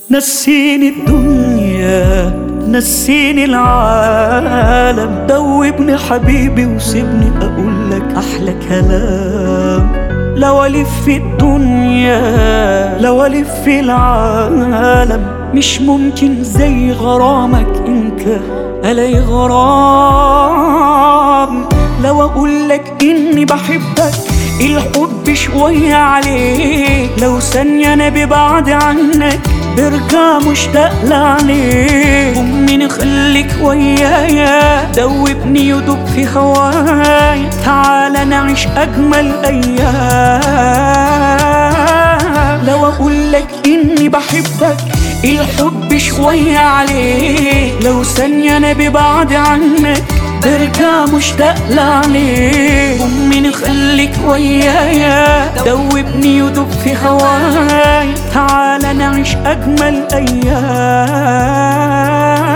نسيني الدنيا نسيني العالم دوبني حبيبي وسيبني اقول لك احلى كلام لو الف في الدنيا لو الف في العالم مش ممكن زي غرامك انت الاقي غرام لو اقول لك اني بحبك الحب شوية عليك لو ثانية انا ببعد عنك برجع مشتاق لعليك أمي خليك ويايا دوبني يدوب في هوايا تعال نعيش أجمل أيام لو أقول لك إني بحبك الحب شوية عليك لو ثانية أنا ببعد عنك برجع مشتاق لعليك أمي نخليك ويايا دوبني يدوب في هواي تعال نعيش أجمل أيام